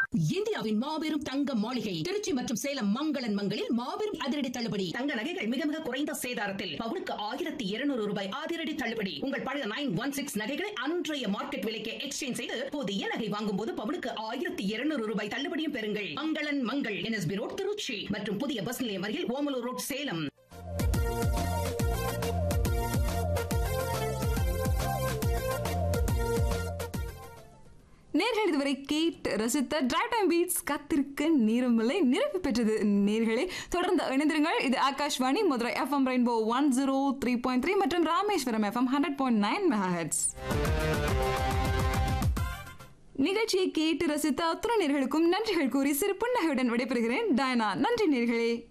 இந்தியாவின் மாபெரும் தங்க மாளிகை திருச்சி மற்றும் சேலம் மங்களன் மங்களில் மாபெரும் அதிரடி தள்ளுபடி தங்க நகைகள் மிக மிக குறைந்த சேதாரத்தில் பவுனுக்கு ஆயிரத்தி இருநூறு ரூபாய் அதிரடி தள்ளுபடி உங்கள் பழைய நைன் ஒன் சிக்ஸ் நகைகளை அன்றைய மார்க்கெட் விலைக்கு எக்ஸ்சேஞ்ச் செய்து புதிய நகை வாங்கும் போது பவுனுக்கு ஆயிரத்தி இருநூறு ரூபாய் தள்ளுபடியும் பெறுங்கள் மங்களன் மங்கள் என்எஸ்பி ரோட் திருச்சி மற்றும் புதிய பஸ் நிலையம் அருகில் ஓமலூர் ரோட் சேலம் நேர்கள் இதுவரை கேட்டு ரசித்த டிரைவ் டைம் பீட்ஸ் காத்திருக்க நேரமில்லை நிறைவு பெற்றது நேர்களே தொடர்ந்து இணைந்திருங்கள் இது Akashvani Madurai FM rainbow one zero three point three மற்றும் Rameswaram FM hundred point nine megahertz நிகழ்ச்சியை கேட்டு ரசித்த அத்துணை நேர்களுக்கும் நன்றிகள் கூறி சிறு புன்னகையுடன் விடைபெறுகிறேன் டயனா நன்றி நேர்களே